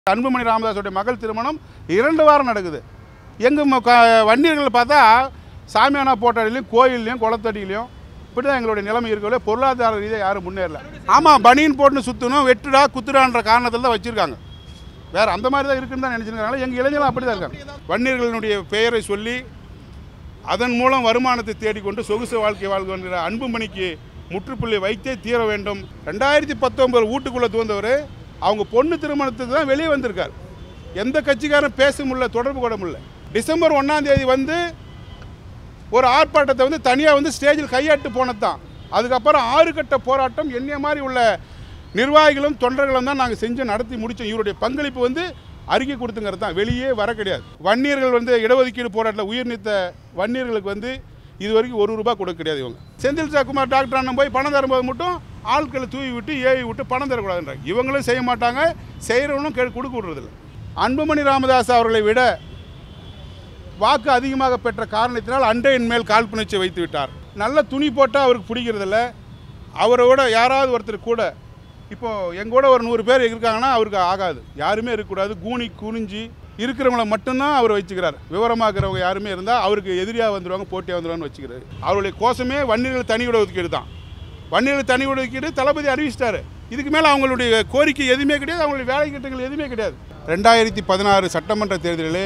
அன்புமணி ராமதாஸுடைய மகள் திருமணம் இரண்டு வாரம் நடக்குது எங்கள் வன்னியர்கள் பார்த்தா சாமியானா போட்டாடிலையும் கோயில்லையும் குளத்தடியிலையும் இப்படி தான் எங்களுடைய நிலைமை இருக்கவில்லை பொருளாதார ரீதியாக யாரும் முன்னேறல ஆமாம் பனியன் போட்டுன்னு சுற்றணும் வெட்டுடா குத்துடான்ற காரணத்தில் தான் வச்சுருக்காங்க வேற அந்த மாதிரி தான் இருக்குன்னு தான் நினச்சிருக்காங்க எங்கள் இளைஞர்கள் அப்படி தான் இருக்காங்க வன்னியர்களுடைய பெயரை சொல்லி அதன் மூலம் வருமானத்தை தேடிக்கொண்டு சொகுசு வாழ்க்கை வாழ்கின்ற அன்புமணிக்கு முற்றுப்புள்ளி வைத்தே தீர வேண்டும் ரெண்டாயிரத்தி பத்தொன்பது வீட்டுக்குள்ளே தூந்தவர் அவங்க பொண்ணு திருமணத்துக்கு தான் வெளியே வந்திருக்கார் எந்த கட்சிக்காரன் பேச முடியல தொடர்பு கொள்ள முடியல டிசம்பர் ஒன்றாம் தேதி வந்து ஒரு ஆர்ப்பாட்டத்தை வந்து தனியாக வந்து ஸ்டேஜில் கையாட்டு போனது தான் அதுக்கப்புறம் ஆறு கட்ட போராட்டம் என்னைய மாதிரி உள்ள நிர்வாகிகளும் தொண்டர்களும் தான் நாங்கள் செஞ்சு நடத்தி முடித்தோம் இவருடைய பங்களிப்பு வந்து அறிக்கை கொடுத்துங்கிறது தான் வெளியே வர கிடையாது வன்னியர்கள் வந்து இடஒதுக்கீடு போராட்டத்தில் உயிர் நீத்த வன்னியர்களுக்கு வந்து இது வரைக்கும் ஒரு ரூபாய் கொடுக்க கிடையாது இவங்க செந்தில் குமார் டாக்டர் அண்ணன் போய் பணம் தரும்போது மட்டும் ஆட்களை தூவி விட்டு ஏவி விட்டு பணம் தரக்கூடாதுன்றாங்க இவங்களும் செய்ய மாட்டாங்க செய்கிறவனும் கே கொடுக்க விடுறதில்ல அன்புமணி ராமதாஸ் அவர்களை விட வாக்கு அதிகமாக பெற்ற காரணத்தினால் அன்றையின் மேல் காழ்ப்புணர்ச்சி வைத்து விட்டார் நல்ல துணி போட்டால் அவருக்கு பிடிக்கிறதில்ல அவரோட யாராவது ஒருத்தர் கூட இப்போ எங்க கூட ஒரு நூறு பேர் இருக்காங்கன்னா அவருக்கு ஆகாது யாருமே இருக்கக்கூடாது கூனி குனிஞ்சி இருக்கிறவங்கள மட்டும்தான் அவர் வச்சுக்கிறார் விவரமாக்குறவங்க யாருமே இருந்தால் அவருக்கு எதிரியாக வந்துடுவாங்க போட்டியாக வந்துடுவாங்கன்னு வச்சுக்கிறாரு அவருடைய கோஷமே வன்னியர்கள் தனி ஒதுக்கீடு தான் வன்னியர்கள் தனி ஒதுக்கீடு தளபதி அறிவிச்சிட்டாரு இதுக்கு மேலே அவங்களுடைய கோரிக்கை எதுவுமே கிடையாது அவங்களுடைய வேலை திட்டங்கள் எதுவுமே கிடையாது ரெண்டாயிரத்தி பதினாறு சட்டமன்ற தேர்தலிலே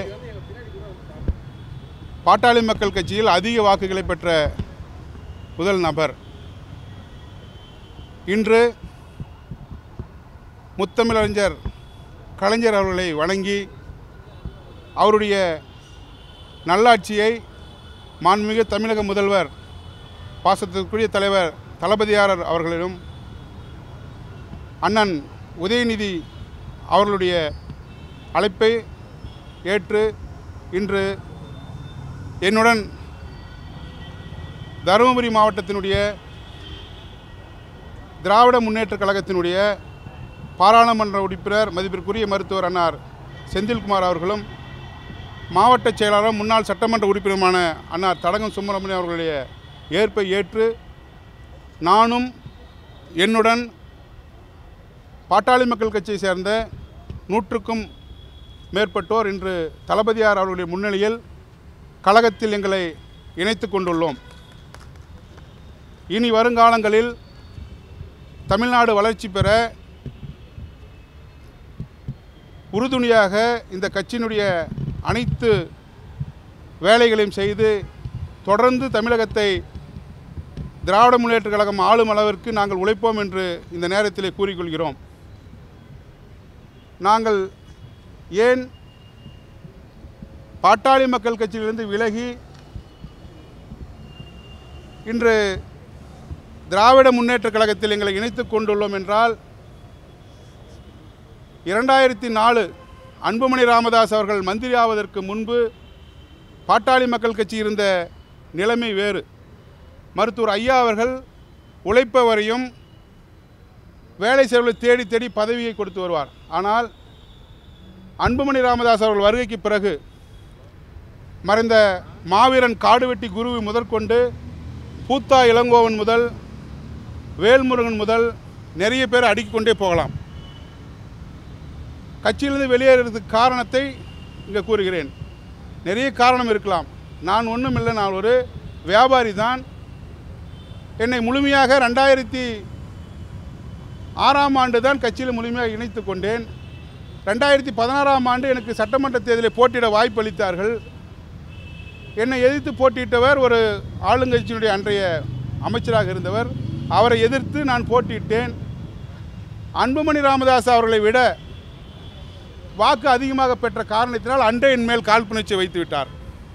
பாட்டாளி மக்கள் கட்சியில் அதிக வாக்குகளை பெற்ற முதல் நபர் இன்று முத்தமிழறிஞர் கலைஞர் அவர்களை வணங்கி அவருடைய நல்லாட்சியை மாண்புமிகு தமிழக முதல்வர் பாசத்திற்குரிய தலைவர் தளபதியாரர் அவர்களிடம் அண்ணன் உதயநிதி அவர்களுடைய அழைப்பை ஏற்று இன்று என்னுடன் தருமபுரி மாவட்டத்தினுடைய திராவிட முன்னேற்றக் கழகத்தினுடைய பாராளுமன்ற உறுப்பினர் மதிப்பிற்குரிய மருத்துவர் அன்னார் செந்தில்குமார் அவர்களும் மாவட்ட செயலாளரும் முன்னாள் சட்டமன்ற உறுப்பினருமான அன்னார் தடகம் சுப்பிரமணியம் அவர்களுடைய ஏற்பை ஏற்று நானும் என்னுடன் பாட்டாளி மக்கள் கட்சியை சேர்ந்த நூற்றுக்கும் மேற்பட்டோர் இன்று தளபதியார் அவர்களுடைய முன்னிலையில் கழகத்தில் எங்களை இணைத்து கொண்டுள்ளோம் இனி வருங்காலங்களில் தமிழ்நாடு வளர்ச்சி பெற உறுதுணையாக இந்த கட்சியினுடைய அனைத்து வேலைகளையும் செய்து தொடர்ந்து தமிழகத்தை திராவிட முன்னேற்றக் கழகம் ஆளும் அளவிற்கு நாங்கள் உழைப்போம் என்று இந்த நேரத்திலே கூறிக்கொள்கிறோம் நாங்கள் ஏன் பாட்டாளி மக்கள் கட்சியிலிருந்து விலகி இன்று திராவிட முன்னேற்றக் கழகத்தில் எங்களை இணைத்துக் கொண்டுள்ளோம் என்றால் இரண்டாயிரத்தி நாலு அன்புமணி ராமதாஸ் அவர்கள் மந்திரி ஆவதற்கு முன்பு பாட்டாளி மக்கள் கட்சி இருந்த நிலைமை வேறு மருத்துவர் ஐயா அவர்கள் உழைப்பவரையும் வேலை செய்வர்களை தேடி தேடி பதவியை கொடுத்து வருவார் ஆனால் அன்புமணி ராமதாஸ் அவர்கள் வருகைக்கு பிறகு மறைந்த மாவீரன் காடுவெட்டி குருவி முதற்கொண்டு பூத்தா இளங்கோவன் முதல் வேல்முருகன் முதல் நிறைய பேர் அடுக்கிக் கொண்டே போகலாம் கட்சியிலிருந்து வெளியேறதுக்கு காரணத்தை இங்கே கூறுகிறேன் நிறைய காரணம் இருக்கலாம் நான் ஒன்றும் இல்லை நான் ஒரு வியாபாரி தான் என்னை முழுமையாக ரெண்டாயிரத்தி ஆறாம் ஆண்டு தான் கட்சியில் முழுமையாக இணைத்து கொண்டேன் ரெண்டாயிரத்தி பதினாறாம் ஆண்டு எனக்கு சட்டமன்ற தேர்தலில் போட்டியிட வாய்ப்பு அளித்தார்கள் என்னை எதிர்த்து போட்டியிட்டவர் ஒரு ஆளுங்கட்சியினுடைய அன்றைய அமைச்சராக இருந்தவர் அவரை எதிர்த்து நான் போட்டியிட்டேன் அன்புமணி ராமதாஸ் அவர்களை விட வாக்கு அதிகமாக பெற்ற காரணத்தினால் அன்றையின் மேல் காழ்ப்புணர்ச்சி வைத்து விட்டார்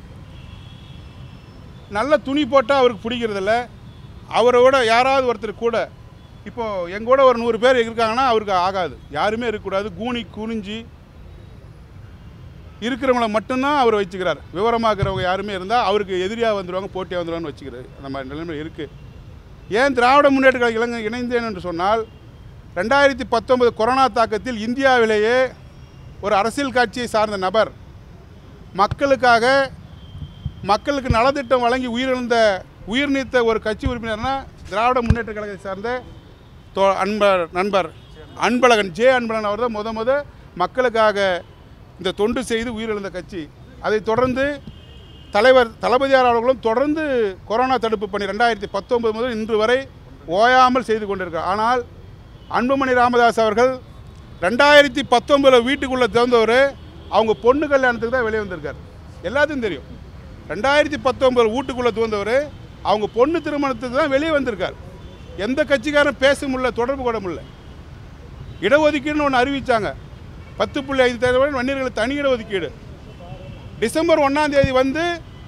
நல்ல துணி போட்டால் அவருக்கு பிடிக்கிறதில்ல அவரோட யாராவது ஒருத்தர் கூட இப்போ எங்க கூட ஒரு நூறு பேர் இருக்காங்கன்னா அவருக்கு ஆகாது யாருமே இருக்கக்கூடாது கூனி குனிஞ்சி இருக்கிறவங்கள மட்டும்தான் அவர் வச்சுக்கிறார் விவரமாக்குறவங்க யாருமே இருந்தால் அவருக்கு எதிரியாக வந்துடுவாங்க போட்டியாக வந்துடுவாங்கன்னு வச்சுக்கிறாரு அந்த மாதிரி நிலைமை இருக்குது ஏன் திராவிட முன்னேற்ற கழக இளைஞர் இணைந்தேன் என்று சொன்னால் ரெண்டாயிரத்தி பத்தொன்பது கொரோனா தாக்கத்தில் இந்தியாவிலேயே ஒரு அரசியல் கட்சியை சார்ந்த நபர் மக்களுக்காக மக்களுக்கு நலத்திட்டம் வழங்கி உயிரிழந்த உயிர் நீத்த ஒரு கட்சி உறுப்பினர்னா திராவிட முன்னேற்ற கழகத்தை சார்ந்த தோ அன்பர் நண்பர் அன்பழகன் ஜே அன்பழகன் அவர் தான் முத முத மக்களுக்காக இந்த தொண்டு செய்து உயிரிழந்த கட்சி அதைத் தொடர்ந்து தலைவர் தளபதியார் அவர்களும் தொடர்ந்து கொரோனா தடுப்பு பணி ரெண்டாயிரத்தி பத்தொன்பது முதல் இன்று வரை ஓயாமல் செய்து கொண்டிருக்கார் ஆனால் அன்புமணி ராமதாஸ் அவர்கள் ரெண்டாயிரத்தி பத்தொன்பதில் வீட்டுக்குள்ளே திறந்தவர் அவங்க பொண்ணு கல்யாணத்துக்கு தான் வெளியே வந்திருக்கார் எல்லாத்துக்கும் தெரியும் ரெண்டாயிரத்தி பத்தொன்பது வீட்டுக்குள்ளே திறந்தவர் அவங்க பொண்ணு திருமணத்துக்கு தான் வெளியே வந்திருக்கார் எந்த கட்சிக்காரன் பேச முடியல தொடர்பு கொள்ள முடியல இடஒதுக்கீடுன்னு ஒன்று அறிவித்தாங்க பத்து புள்ளி ஐந்து தேர்தல் வன்னியர்களுக்கு தனி இடஒதுக்கீடு டிசம்பர் ஒன்றாம் தேதி வந்து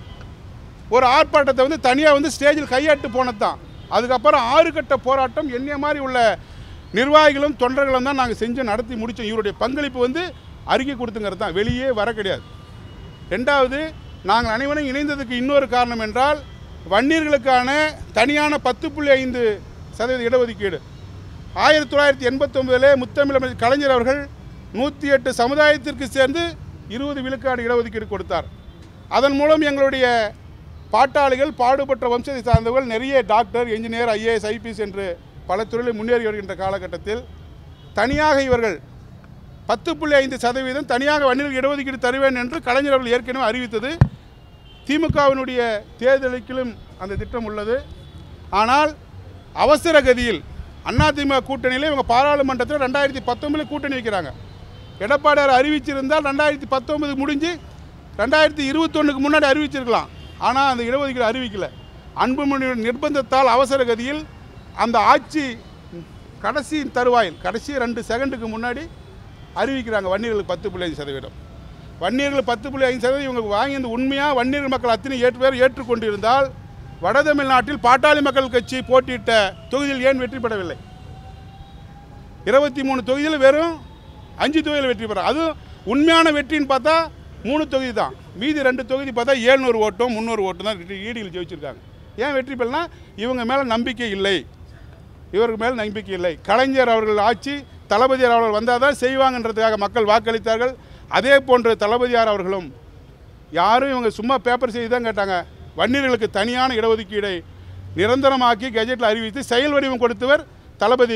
ஒரு ஆர்ப்பாட்டத்தை வந்து தனியாக வந்து ஸ்டேஜில் கையாட்டு போனது தான் அதுக்கப்புறம் ஆறு கட்ட போராட்டம் என்னைய மாதிரி உள்ள நிர்வாகிகளும் தொண்டர்களும் தான் நாங்கள் செஞ்சு நடத்தி முடித்தோம் இவருடைய பங்களிப்பு வந்து அறிக்கை கொடுத்துங்கிறது தான் வெளியே வர கிடையாது ரெண்டாவது நாங்கள் அனைவரும் இணைந்ததுக்கு இன்னொரு காரணம் என்றால் வன்னியர்களுக்கான தனியான பத்து புள்ளி ஐந்து சதவீத இடஒதுக்கீடு ஆயிரத்தி தொள்ளாயிரத்தி எண்பத்தொம்பதிலே முத்தமிழ் கலைஞர் அவர்கள் நூற்றி எட்டு சமுதாயத்திற்கு சேர்ந்து இருபது விழுக்காடு இடஒதுக்கீடு கொடுத்தார் அதன் மூலம் எங்களுடைய பாட்டாளிகள் பாடுபட்ட வம்சத்தை சார்ந்தவர்கள் நிறைய டாக்டர் என்ஜினியர் ஐஏஎஸ் ஐபிஎஸ் என்று பல துறைகளில் முன்னேறி வருகின்ற காலகட்டத்தில் தனியாக இவர்கள் பத்து புள்ளி ஐந்து சதவீதம் தனியாக வன்னியர்கள் இடஒதுக்கீடு தருவேன் என்று கலைஞர் அவர்கள் ஏற்கனவே அறிவித்தது திமுகவினுடைய தேர்தலுக்கிலும் அந்த திட்டம் உள்ளது ஆனால் அவசர கதியில் அதிமுக கூட்டணியில் இவங்க பாராளுமன்றத்தில் ரெண்டாயிரத்தி பத்தொன்பதில் கூட்டணி வைக்கிறாங்க எடப்பாடியார் அறிவிச்சிருந்தால் ரெண்டாயிரத்தி பத்தொன்பது முடிஞ்சு ரெண்டாயிரத்தி இருபத்தொன்னுக்கு முன்னாடி அறிவிச்சிருக்கலாம் ஆனால் அந்த இடஒதுக்கீடு அறிவிக்கல அன்புமணியோட நிர்பந்தத்தால் அவசர கதியில் அந்த ஆட்சி கடைசி தருவாயில் கடைசி ரெண்டு செகண்டுக்கு முன்னாடி அறிவிக்கிறாங்க வன்னியர்களுக்கு பத்து புள்ளி ஐந்து சதவீதம் வன்னியர்கள் பத்து புள்ளி ஐந்து சதவீதம் இவங்க வாங்கி இந்த உண்மையாக வன்னியர் மக்கள் அத்தனை ஏற்று பேர் ஏற்றுக்கொண்டிருந்தால் வட தமிழ்நாட்டில் பாட்டாளி மக்கள் கட்சி போட்டியிட்ட தொகுதியில் ஏன் வெற்றி பெறவில்லை இருபத்தி மூணு தொகுதியில் வெறும் அஞ்சு தொகுதியில் வெற்றி பெற அதுவும் உண்மையான வெற்றின்னு பார்த்தா மூணு தொகுதி தான் மீதி ரெண்டு தொகுதி பார்த்தா ஏழ்நூறு ஓட்டும் முந்நூறு ஓட்டும் தான் ஈடியில் ஜெயிச்சிருக்காங்க ஏன் வெற்றி பெறலாம் இவங்க மேலே நம்பிக்கை இல்லை இவருக்கு மேல் நம்பிக்கை இல்லை கலைஞர் அவர்கள் ஆட்சி தளபதியார் அவர்கள் வந்தால் தான் செய்வாங்கன்றதுக்காக மக்கள் வாக்களித்தார்கள் அதே போன்று தளபதியார் அவர்களும் யாரும் இவங்க சும்மா பேப்பர் செய்து தான் கேட்டாங்க வன்னியர்களுக்கு தனியான இடஒதுக்கீடை நிரந்தரமாக்கி கெஜெட்டில் அறிவித்து செயல் வடிவம் கொடுத்தவர் தளபதி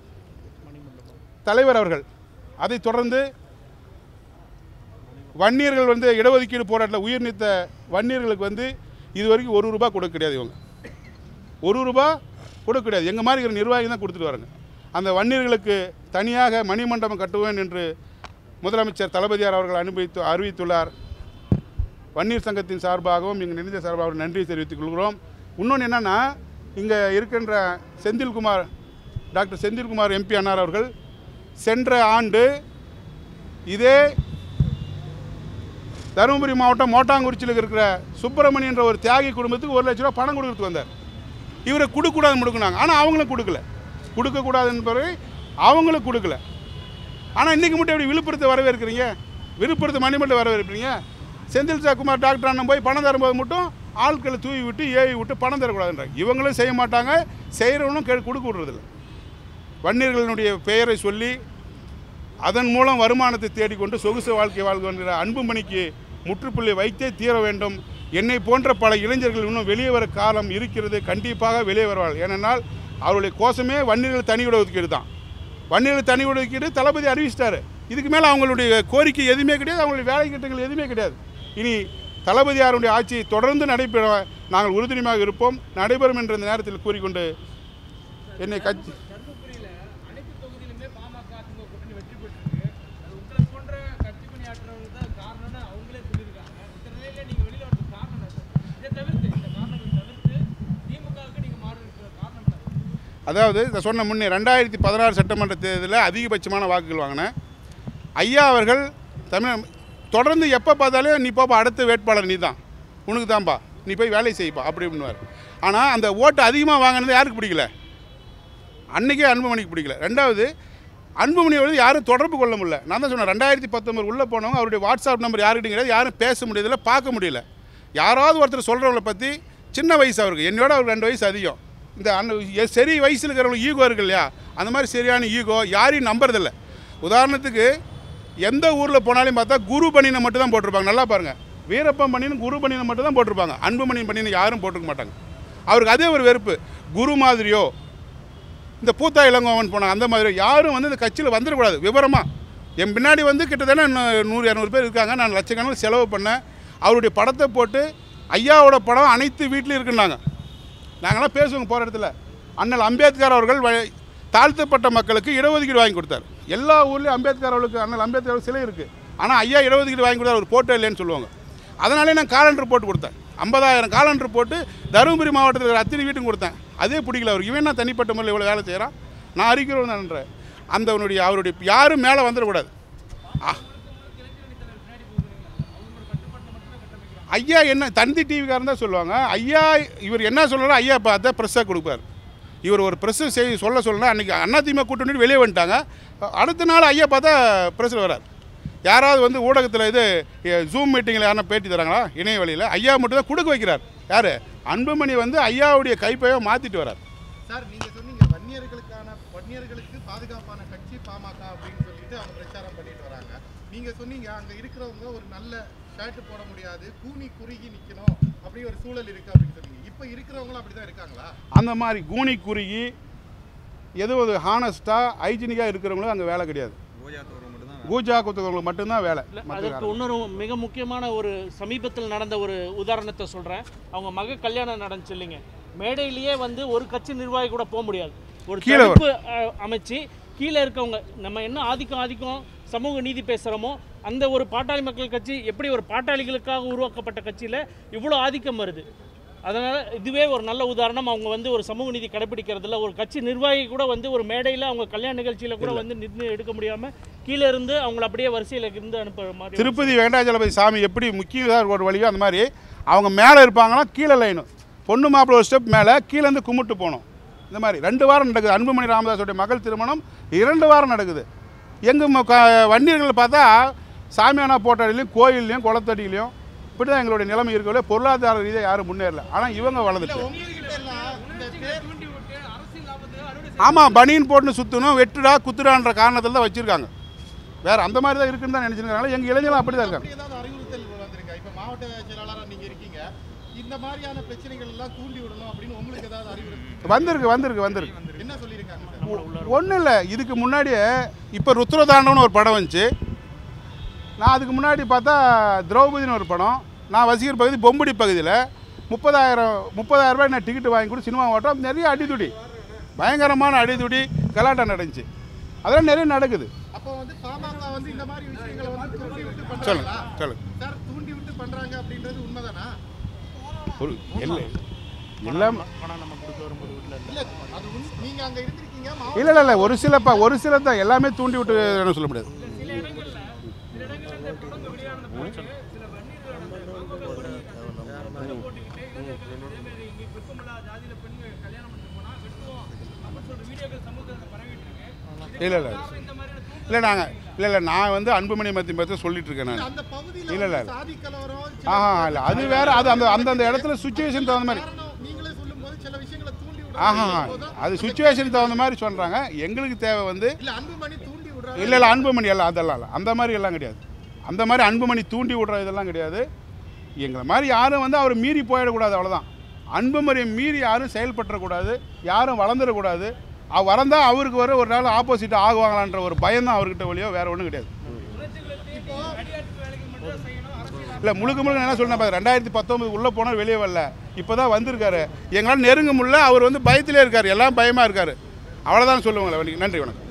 தலைவர் அவர்கள் அதைத் தொடர்ந்து வன்னியர்கள் வந்து இடஒதுக்கீடு போராட்டத்தில் உயிர் நீத்த வன்னியர்களுக்கு வந்து இது வரைக்கும் ஒரு ரூபா கொடுக்க கிடையாது இவங்க ஒரு ரூபா கொடுக்க கிடையாது எங்கள் மாதிரி இருக்கிற நிர்வாகி தான் கொடுத்துட்டு வராங்க அந்த வன்னியர்களுக்கு தனியாக மணிமண்டபம் கட்டுவேன் என்று முதலமைச்சர் தளபதியார் அவர்கள் அனுபவித்து அறிவித்துள்ளார் வன்னியர் சங்கத்தின் சார்பாகவும் எங்கள் நினைந்த சார்பாகவும் நன்றி தெரிவித்துக் கொள்கிறோம் இன்னொன்று என்னென்னா இங்கே இருக்கின்ற செந்தில்குமார் டாக்டர் செந்தில்குமார் எம்பி அண்ணார் அவர்கள் சென்ற ஆண்டு இதே தருமபுரி மாவட்டம் மோட்டாங்குறிச்சியில் இருக்கிற சுப்பிரமணி என்ற ஒரு தியாகி குடும்பத்துக்கு ஒரு லட்ச ரூபா பணம் கொடுக்கறதுக்கு வந்தார் இவரை கொடுக்கக்கூடாதுன்னு கொடுக்குனாங்க ஆனால் அவங்களும் கொடுக்கல கொடுக்கக்கூடாது என்பதை அவங்களும் கொடுக்கல ஆனால் இன்றைக்கி மட்டும் எப்படி விழுப்புரத்தை வரவேற்கிறீங்க விழுப்புரத்து மணிமண்டலம் வரவேற்கிறீங்க செந்தில் சா குமார் டாக்டர் அண்ணன் போய் பணம் தரும்போது மட்டும் ஆட்களை தூவி விட்டு ஏவி விட்டு பணம் தரக்கூடாதுன்றாங்க இவங்களும் செய்ய மாட்டாங்க செய்கிறவனும் கே கொடுக்க விடுறதில்ல வன்னியர்களினுடைய பெயரை சொல்லி அதன் மூலம் வருமானத்தை தேடிக்கொண்டு சொகுசு வாழ்க்கை வாழ்கின்ற அன்புமணிக்கு முற்றுப்புள்ளி வைத்தே தீர வேண்டும் என்னை போன்ற பல இளைஞர்கள் இன்னும் வெளியே வர காலம் இருக்கிறது கண்டிப்பாக வெளியே வருவார்கள் ஏனென்றால் அவருடைய கோஷமே வன்னியர்கள் தனி ஒதுக்கீடு தான் வன்னியர்கள் தனி ஒதுக்கீடு தளபதி அறிவிச்சிட்டாரு இதுக்கு மேலே அவங்களுடைய கோரிக்கை எதுவுமே கிடையாது அவங்களுடைய வேலை திட்டங்கள் எதுவுமே கிடையாது இனி தளபதியாருடைய ஆட்சி தொடர்ந்து நடைபெற நாங்கள் உறுதுணையாக இருப்போம் நடைபெறும் என்ற இந்த நேரத்தில் கூறிக்கொண்டு என்னை கட்சி தர்மபுரியில அனைத்து தொகுதியிலுமே பாமக அதிமுக கூட்டணி வெற்றி பெற்றிருக்கு அது உங்களை போன்ற கட்சி பணியாற்றுறவங்க தான் காரணம்னு அவங்களே சொல்லியிருக்காங்க இந்த நிலையில நீங்க வெளியில வரதுக்கு காரணம் என்ன இதை தவிர்த்து இந்த காரணங்களை தவிர்த்து திமுகவுக்கு நீங்க மாறி இருக்கிற காரணம் என்ன அதாவது இதை சொன்ன முன்னே ரெண்டாயிரத்தி பதினாறு சட்டமன்ற தேர்தலில் அதிகபட்சமான வாக்குகள் வாங்கினேன் ஐயா அவர்கள் தமிழ் தொடர்ந்து எப்போ பார்த்தாலும் நீ போப்பா அடுத்த வேட்பாளர் நீ தான் உனக்கு தான்ப்பா நீ போய் வேலை செய்ப்பா அப்படி பண்ணுவார் ஆனால் அந்த ஓட்டு அதிகமாக வாங்கினது யாருக்கு பிடிக்கல அன்றைக்கே அன்புமணிக்கு பிடிக்கல ரெண்டாவது அன்புமணி வந்து யாரும் தொடர்பு கொள்ள முடியல நான் தான் சொன்னேன் ரெண்டாயிரத்தி பத்தொம்பது உள்ளே போனவங்க அவருடைய வாட்ஸ்அப் நம்பர் யாருக்கிட்டையும் கிடையாது யாரும் பேச முடியதில்ல பார்க்க முடியல யாராவது ஒருத்தர் சொல்கிறவங்கள பற்றி சின்ன வயசு அவருக்கு என்னோட அவருக்கு ரெண்டு வயசு அதிகம் இந்த அண்ண எ- சரி வயசில் இருக்கிறவங்களுக்கு ஈகோ இருக்கு இல்லையா அந்த மாதிரி சரியான ஈகோ யாரையும் நம்புறதில்ல உதாரணத்துக்கு எந்த ஊரில் போனாலும் பார்த்தா குரு பணினை மட்டும் தான் போட்டிருப்பாங்க நல்லா பாருங்கள் வீரப்பன் பண்ணின்னு குரு பணினை மட்டும் தான் போட்டிருப்பாங்க அன்புமணி பண்ணின்னு யாரும் போட்டிருக்க மாட்டாங்க அவருக்கு அதே ஒரு வெறுப்பு குரு மாதிரியோ இந்த பூத்தா இளங்கோவன் போனாங்க அந்த மாதிரி யாரும் வந்து இந்த கட்சியில் வந்துடக்கூடாது விவரமாக என் பின்னாடி வந்து கிட்டத்தட்ட நூ- நூறு இரநூறு பேர் இருக்காங்க நான் லட்சக்கணக்கில் செலவு பண்ணேன் அவருடைய படத்தை போட்டு ஐயாவோட படம் அனைத்து வீட்லையும் இருக்குன்னாங்க நாங்களாம் பேசுவோங்க போகிற இடத்துல அண்ணல் அம்பேத்கர் அவர்கள் வ- தாழ்த்தப்பட்ட மக்களுக்கு இடஒதுக்கீடு வாங்கி கொடுத்தார் எல்லா ஊர்லேயும் அம்பேத்கர் அவர்களுக்கு அண்ணல் அம்பேத்கர் அவர்கள் சிலை இருக்குது ஆனால் ஐயா இடஒதுக்கீடு வாங்கி கொடுத்தார் அவர் போட்டோ இல்லைன்னு சொல்லுவாங்க அதனாலே நான் காலண்டர் போட்டு கொடுத்தேன் ஐம்பதாயிரம் காலண்டர் போட்டு தருமபுரி மாவட்டத்தில் இருக்கிற அத்தனை வீட்டுக்கும் கொடுத்தேன் அதே பிடிக்கல அவருக்கு இவன் நான் தனிப்பட்ட முறையில் இவ்வளோ வேலை செய்கிறான் நான் அறிக்கிறவன் தான்ன்ற அந்த அவனுடைய அவருடைய யாரும் மேலே வந்துடக்கூடாது ஆ ஐயா என்ன தந்தி டிவிக்காரன் தான் சொல்லுவாங்க ஐயா இவர் என்ன சொல்கிறாரோ ஐயா இப்போ அதான் ப்ரெஸ்ஸாக கொடுப்பார் இவர் ஒரு ப்ரெஸ்ஸு செய்தி சொல்ல சொல்லலாம் அன்றைக்கி அதிமுக கூட்டணி வெளியே வந்துட்டாங்க அடுத்த நாள் ஐயா பார்த்தா ப்ரெஸ்ஸில் வரார் யாராவது வந்து ஊடகத்தில் இது ஜூம் மீட்டிங்கில் யாரும் பேட்டி தராங்களா இணைய வழியில் ஐயா மட்டும் தான் கொடுக்க வைக்கிறார் யார் அன்புமணி வந்து ஐயாவுடைய கைப்பையை மாற்றிட்டு வரார் சார் நீங்க சொன்னீங்க வன்னியர்களுக்கான வன்னியர்களுக்கு பாதுகாப்பான கட்சி பாமக அப்படின்னு சொல்லிட்டு அவங்க பிரச்சாரம் பண்ணிட்டு வராங்க நீங்க சொன்னீங்க அங்க இருக்கிறவங்க ஒரு நல்ல ஷர்ட் போட முடியாது கூனி குறுகி நிக்கணும் அப்படி ஒரு சூழல் இருக்கு அப்படின்னு சொன்னீங்க இப்ப இருக்கிறவங்களும் அப்படிதான் இருக்காங்களா அந்த மாதிரி கூனி குறுகி எது ஒரு ஹானஸ்ட்டாக ஹைஜீனிக்காக இருக்கிறவங்களும் அங்கே வேலை கிடையாது கூஜா குத்துக்கிறவங்களுக்கு மட்டும்தான் வேலை இல்ல, மற்ற அதற்கு இன்னொரு மிக முக்கியமான ஒரு சமீபத்தில் நடந்த ஒரு உதாரணத்தை சொல்கிறேன் அவங்க மக கல்யாணம் நடந்துச்சு இல்லைங்க மேடையிலேயே வந்து ஒரு கட்சி நிர்வாகி கூட போக முடியாது ஒரு கீழே தடுப்பு அஹ், அமைச்சு கீழே இருக்கவங்க நம்ம என்ன ஆதிக்கம் ஆதிக்கம் சமூக நீதி பேசுகிறோமோ அந்த ஒரு பாட்டாளி மக்கள் கட்சி எப்படி ஒரு பாட்டாளிகளுக்காக உருவாக்கப்பட்ட கட்சியில் இவ்வளோ ஆதிக்கம் வருது அதனால் இதுவே ஒரு நல்ல உதாரணம் அவங்க வந்து ஒரு சமூக நீதி கடைபிடிக்கிறதுல ஒரு கட்சி நிர்வாகி கூட வந்து ஒரு மேடையில் அவங்க கல்யாண நிகழ்ச்சியில் கூட வந்து நின்று எடுக்க முடியாமல் கீழே இருந்து அவங்கள அப்படியே வரிசையில் இருந்து அனுப்புற மாதிரி திருப்பதி வெங்கடாஜலபதி சாமி எப்படி முக்கிய ஒரு வழியோ அந்த மாதிரி அவங்க மேலே இருப்பாங்கன்னா கீழே லைனும் பொண்ணு மாப்பிள்ளை ஒரு ஸ்டெப் மேலே கீழேருந்து கும்பிட்டு போகணும் இந்த மாதிரி ரெண்டு வாரம் நடக்குது அன்புமணி ராமதாஸோடைய மகள் திருமணம் இரண்டு வாரம் நடக்குது எங்கள் வண்டியர்கள் பார்த்தா சாமியானா போட்டாடிலையும் கோயில்லையும் குளத்தடியிலையும் இப்படி தான் எங்களுடைய நிலைமை இருக்கவில்லை பொருளாதார ரீதியாக யாரும் முன்னேறல ஆனால் இவங்க வளர்ந்துட்டு உங்ககிட்ட எல்லாம் இந்த பேர் தூண்டி விட்டு அரசியல் லாபத்தை அறுவடை ஆமாம் பனியன் போட்டுன்னு சுற்றணும் வெட்டுடா குத்துடான்ற காரணத்தில் தான் வச்சுருக்காங்க வேறு அந்த மாதிரி தான் இருக்குன்னு தான் நினச்சிருக்காங்க எங்கள் இளைஞர்கள் அப்படி தான் இருக்காங்க அப்படி ஏதாவது அறிவுறுத்தல் வந்திருக்கா இப்ப மாவட்ட செயலாளரா நீங்க இருக்கீங்க இந்த மாதிரியான பிரச்சனைகள் எல்லாம் தூண்டி விடணும் அப்படின்னு உங்களுக்கு ஏதாவது அறிவுறுத்தல் வந்திருக்கு வந்திருக்கு வந்திருக்கு என்ன சொல்லியிருக்காங்க சார் ஒன்றும் இல்லை இதுக்கு முன்னாடியே இப்போ ருத்ரதாண்டவன் ஒரு படம் வந்துச்சு நான் அதுக்கு முன்னாடி பார்த்தா திரௌபதினு ஒரு படம் நான் வசீகர் பகுதி பொம்புடி பகுதியில் முப்பதாயிரம் முப்பதாயிரம் ரூபாய் நான் டிக்கெட் வாங்கி கூட சினிமா ஓட்டம் நிறைய அடிதுடி பயங்கரமான அடிதுடி கலாட்டம் நடந்துச்சு அதெல்லாம் நிறைய நடக்குது அப்போ வந்து பாமக வந்து இந்த மாதிரி விஷயங்களை வந்து தூண்டி விட்டு சொல்லுங்க பண்றாங்களா சொல்லுங்க சார் தூண்டி விட்டு பண்றாங்க அப்படின்றது உண்மைதானா ஒரு இல்லை எல்லாம் இல்ல அது உண்- நீங்க அங்க இருந்திருக்கீங்க மாவட்ட இல்லை இல்லை இல்லை ஒரு சில ப ஒரு சில தான் எல்லாமே தூண்டி விட்டு என்ன சொல்ல முடியாது சில இடங்கள்ல சில இடங்கள்ல இந்த படம் வெளியான பிறகு சில வன்னியர்களோட அந்த பாமக கொடி அதை போட்டுக்கிட்டு இளைஞர்கள் இதே மாதிரி இங்க விருப்பமில்லா ஜாதியில பெண்கள் கல்யாணம் பண்ணிட்டு போனா வெட்டுவோம் அப்படின்னு சொல்ற வீடியோக்கள் சமூகத்தில் பரவிட்டு இருக்கு இல்லை இல்லை காரணம் இந்த மாதிரியான தூண்டு இல்லை நாங்கள் இல்லை இல்லை நான் வந்து அன்புமணி மத்தி பற்றி சொல்லிட்டு இருக்கேன் நான் அந்த பகுதியில இல்ல, இல்ல. வந்து சாதி கலவரம் சில ஆஹா இல்லை அது வேற அது அந்த அந்தந்த இடத்துல சுச்சுவேஷன் தகுந்த மாதிரி காரணம் நீங்களே சொல்லும்போது சில விஷயங்களை தூண்டி ஆஹா விடுறாங்க அது சுச்சுவேஷன் தகுந்த மாதிரி சொல்கிறாங்க எங்களுக்கு தேவை வந்து இல்ல அன்புமணி தூண்டி விடுறாங்க இல்லை இல்லை அன்புமணி எல்லாம் அதெல்லாம் இல்லை அந்த மாதிரி எல்லாம் கிடையாது அந்த மாதிரி அன்புமணி தூண்டி விடுற இதெல்லாம் கிடையாது எங்களை மாதிரி யாரும் வந்து அவர் மீறி போயிடக்கூடாது அவ்வளோதான் அன்புமணியை மீறி யாரும் செயல்பட்டுறக்கூடாது யாரும் வளர்ந்துடக்கூடாது அவ வளர்ந்தால் அவருக்கு வர ஒரு நாள் ஆப்போசிட் ஆகுவாங்களான்ற ஒரு பயம் தான் அவர்கிட்ட வழியோ வேற ஒன்றும் கிடையாது அடியாட்சி வேலைக்கு மட்டும் செய்யணும் அரசியல் இல்லை முழுக்க முழுக்க என்ன சொல்றேன் ரெண்டாயிரத்தி பத்தொம்பது உள்ளே போனால் வெளியே வரல இப்போ தான் வந்திருக்காரு எங்களால் நெருங்க முடியல அவர் வந்து பயத்திலே இருக்கார் எல்லாம் பயமாக இருக்கார் அவ்வளோதான் சொல்லுவாங்களே நன்றி வணக்கம்